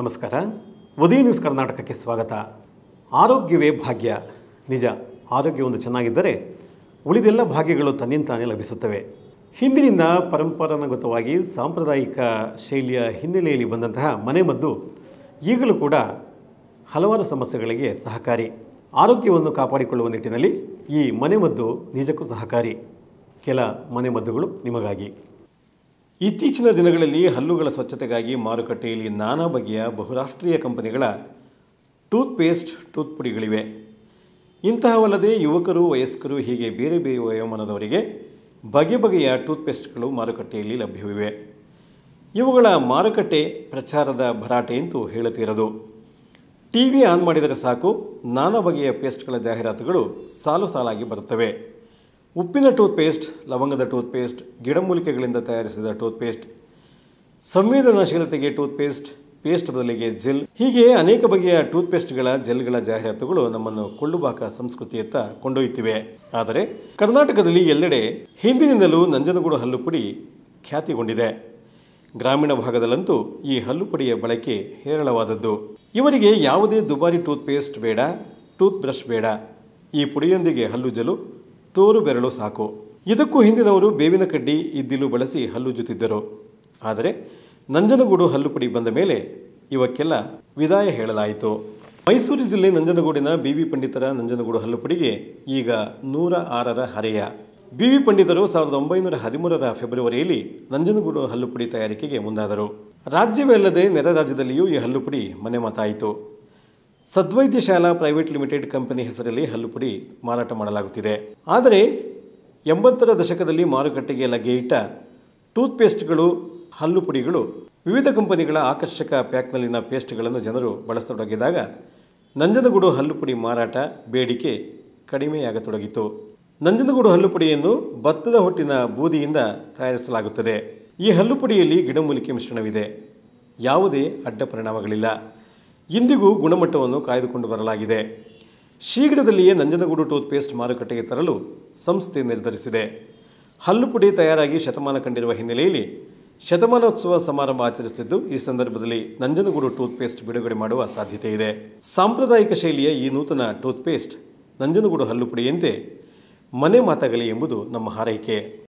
ನಮಸ್ಕಾರ ಉದಯ ನ್ಯೂಸ್ ಕರ್ನಾಟಕಕ್ಕೆ ಸ್ವಾಗತ ಆರೋಗ್ಯವೇ ಭಾಗ್ಯ ನಿಜ ಆರೋಗ್ಯ ಒಂದು ಚೆನ್ನಾಗಿದ್ದರೆ ಉಳಿದೆಲ್ಲ ಭಾಗ್ಯಗಳು ತನ್ನಿಂತಾನೇ ಲಭಿಸುತ್ತವೆ ಹಿಂದಿನಿಂದ ಪರಂಪರಾನುಗತವಾಗಿ ಸಾಂಪ್ರದಾಯಿಕ ಶೈಲಿಯ ಹಿನ್ನೆಲೆಯಲ್ಲಿ ಬಂದಂತಹ ಮನೆಮದ್ದು ಈಗಲೂ ಕೂಡ ಹಲವಾರು ಸಮಸ್ಯೆಗಳಿಗೆ ಸಹಕಾರಿ ಆರೋಗ್ಯವನ್ನು ಕಾಪಾಡಿಕೊಳ್ಳುವ ನಿಟ್ಟಿನಲ್ಲಿ ಈ ಮನೆಮದ್ದು ನಿಜಕ್ಕೂ ಸಹಕಾರಿ ಕೆಲ ಮನೆಮದ್ದುಗಳು ನಿಮಗಾಗಿ ಇತ್ತೀಚಿನ ದಿನಗಳಲ್ಲಿ ಹಲ್ಲುಗಳ ಸ್ವಚ್ಛತೆಗಾಗಿ ಮಾರುಕಟ್ಟೆಯಲ್ಲಿ ನಾನಾ ಬಗೆಯ ಬಹುರಾಷ್ಟ್ರೀಯ ಕಂಪನಿಗಳ ಟೂತ್ ಪೇಸ್ಟ್ ಟೂತ್ ಪುಡಿಗಳಿವೆ ಇಂತಹವಲ್ಲದೆ ಯುವಕರು ವಯಸ್ಕರು ಹೀಗೆ ಬೇರೆ ಬೇರೆ ವಯೋಮಾನದವರಿಗೆ ಬಗೆ ಬಗೆಯ ಟೂತ್ ಪೇಸ್ಟ್ಗಳು ಮಾರುಕಟ್ಟೆಯಲ್ಲಿ ಲಭ್ಯವಿವೆ ಇವುಗಳ ಮಾರುಕಟ್ಟೆ ಪ್ರಚಾರದ ಭರಾಟೆ ಅಂತೂ ಹೇಳುತ್ತಿರದು ಟಿ ವಿ ಆನ್ ಮಾಡಿದರೆ ಸಾಕು ನಾನಾ ಬಗೆಯ ಪೇಸ್ಟ್ಗಳ ಜಾಹೀರಾತುಗಳು ಸಾಲು ಸಾಲಾಗಿ ಬರುತ್ತವೆ ಉಪ್ಪಿನ ಟೂತ್ಪೇಸ್ಟ್ ಲವಂಗದ ಟೂತ್ಪೇಸ್ಟ್ ಗಿಡಮೂಲಿಕೆಗಳಿಂದ ತಯಾರಿಸಿದ ಟೂತ್ಪೇಸ್ಟ್ ಸಂವೇದನಾಶೀಲತೆಗೆ ಟೂತ್ಪೇಸ್ಟ್ ಪೇಸ್ಟ್ ಬದಲಿಗೆ ಜೆಲ್ ಹೀಗೆ ಅನೇಕ ಬಗೆಯ ಟೂತ್ಪೇಸ್ಟ್ಗಳ ಜೆಲ್ಗಳ ಜಾಹೀರಾತುಗಳು ನಮ್ಮನ್ನು ಕೊಳ್ಳುಬಾಕ ಸಂಸ್ಕೃತಿಯತ್ತ ಕೊಂಡೊಯ್ಯುತ್ತಿವೆ ಆದರೆ ಕರ್ನಾಟಕದಲ್ಲಿ ಎಲ್ಲೆಡೆ ಹಿಂದಿನಿಂದಲೂ ನಂಜನಗೂಡು ಹಲ್ಲುಪುಡಿ ಖ್ಯಾತಿಗೊಂಡಿದೆ ಗ್ರಾಮೀಣ ಭಾಗದಲ್ಲಂತೂ ಈ ಹಲ್ಲುಪುಡಿಯ ಬಳಕೆ ಹೇರಳವಾದದ್ದು ಇವರಿಗೆ ಯಾವುದೇ ದುಬಾರಿ ಟೂತ್ಪೇಸ್ಟ್ ಬೇಡ ಟೂತ್ ಬ್ರಷ್ ಬೇಡ ಈ ಪುಡಿಯೊಂದಿಗೆ ಹಲ್ಲು ಜಲು ತೋರು ಬೆರಳು ಸಾಕು ಇದಕ್ಕೂ ಹಿಂದಿನವರು ಬೇವಿನ ಕಡ್ಡಿ ಇದ್ದಿಲು ಬಳಸಿ ಹಲ್ಲುಜ್ಜುತ್ತಿದ್ದರು ಆದರೆ ನಂಜನಗೂಡು ಹಲ್ಲುಪುಡಿ ಬಂದ ಮೇಲೆ ಇವಕ್ಕೆಲ್ಲ ವಿದಾಯ ಹೇಳಲಾಯಿತು ಮೈಸೂರು ಜಿಲ್ಲೆ ನಂಜನಗೂಡಿನ ಬಿ ವಿ ಪಂಡಿತರ ನಂಜನಗೂಡು ಹಲ್ಲುಪುಡಿಗೆ ಈಗ ನೂರ ಆರರ ಹರೆಯ ಬಿ ವಿ ಪಂಡಿತರು ಸಾವಿರದ ಒಂಬೈನೂರ ಹದಿಮೂರರ ಫೆಬ್ರವರಿಯಲ್ಲಿ ನಂಜನಗೂಡು ಹಲ್ಲುಪುಡಿ ತಯಾರಿಕೆಗೆ ಮುಂದಾದರು ರಾಜ್ಯವೇ ಅಲ್ಲದೆ ನೆರೆ ರಾಜ್ಯದಲ್ಲಿಯೂ ಈ ಹಲ್ಲುಪುಡಿ ಮನೆ ಮಾತಾಯಿತು ಸದ್ವೈದ್ಯ ಶಾಲಾ ಪ್ರೈವೇಟ್ ಲಿಮಿಟೆಡ್ ಕಂಪನಿ ಹೆಸರಲ್ಲಿ ಹಲ್ಲುಪುಡಿ ಮಾರಾಟ ಮಾಡಲಾಗುತ್ತಿದೆ ಆದರೆ ಎಂಬತ್ತರ ದಶಕದಲ್ಲಿ ಮಾರುಕಟ್ಟೆಗೆ ಲಗ್ಗೆಯಿಟ್ಟ ಟೂತ್ಪೇಸ್ಟ್ಗಳು ಹಲ್ಲುಪುಡಿಗಳು ವಿವಿಧ ಕಂಪನಿಗಳ ಆಕರ್ಷಕ ಪ್ಯಾಕ್ನಲ್ಲಿನ ಪೇಸ್ಟ್ಗಳನ್ನು ಜನರು ಬಳಸತೊಡಗಿದಾಗ ನಂಜನಗೂಡು ಹಲ್ಲುಪುಡಿ ಮಾರಾಟ ಬೇಡಿಕೆ ಕಡಿಮೆಯಾಗತೊಡಗಿತು ನಂಜನಗೂಡು ಹಲ್ಲುಪುಡಿಯನ್ನು ಭತ್ತದ ಹೊಟ್ಟಿನ ಬೂದಿಯಿಂದ ತಯಾರಿಸಲಾಗುತ್ತದೆ ಈ ಹಲ್ಲುಪುಡಿಯಲ್ಲಿ ಗಿಡಮೂಲಿಕೆ ಮಿಶ್ರಣವಿದೆ ಯಾವುದೇ ಅಡ್ಡ ಪರಿಣಾಮಗಳಿಲ್ಲ ಇಂದಿಗೂ ಗುಣಮಟ್ಟವನ್ನು ಕಾಯ್ದುಕೊಂಡು ಬರಲಾಗಿದೆ ಶೀಘ್ರದಲ್ಲಿಯೇ ನಂಜನಗೂಡು ಟೂತ್ಪೇಸ್ಟ್ ಮಾರುಕಟ್ಟೆಗೆ ತರಲು ಸಂಸ್ಥೆ ನಿರ್ಧರಿಸಿದೆ ಹಲ್ಲುಪುಡಿ ತಯಾರಾಗಿ ಶತಮಾನ ಕಂಡಿರುವ ಹಿನ್ನೆಲೆಯಲ್ಲಿ ಶತಮಾನೋತ್ಸವ ಸಮಾರಂಭ ಆಚರಿಸುತ್ತಿದ್ದು ಈ ಸಂದರ್ಭದಲ್ಲಿ ನಂಜನಗೂಡು ಟೂತ್ಪೇಸ್ಟ್ ಬಿಡುಗಡೆ ಮಾಡುವ ಸಾಧ್ಯತೆ ಇದೆ ಸಾಂಪ್ರದಾಯಿಕ ಶೈಲಿಯ ಈ ನೂತನ ಟೂತ್ಪೇಸ್ಟ್ ನಂಜನಗೂಡು ಹಲ್ಲುಪುಡಿಯಂತೆ ಮನೆ ಮಾತಾಗಲಿ ಎಂಬುದು ನಮ್ಮ ಹಾರೈಕೆ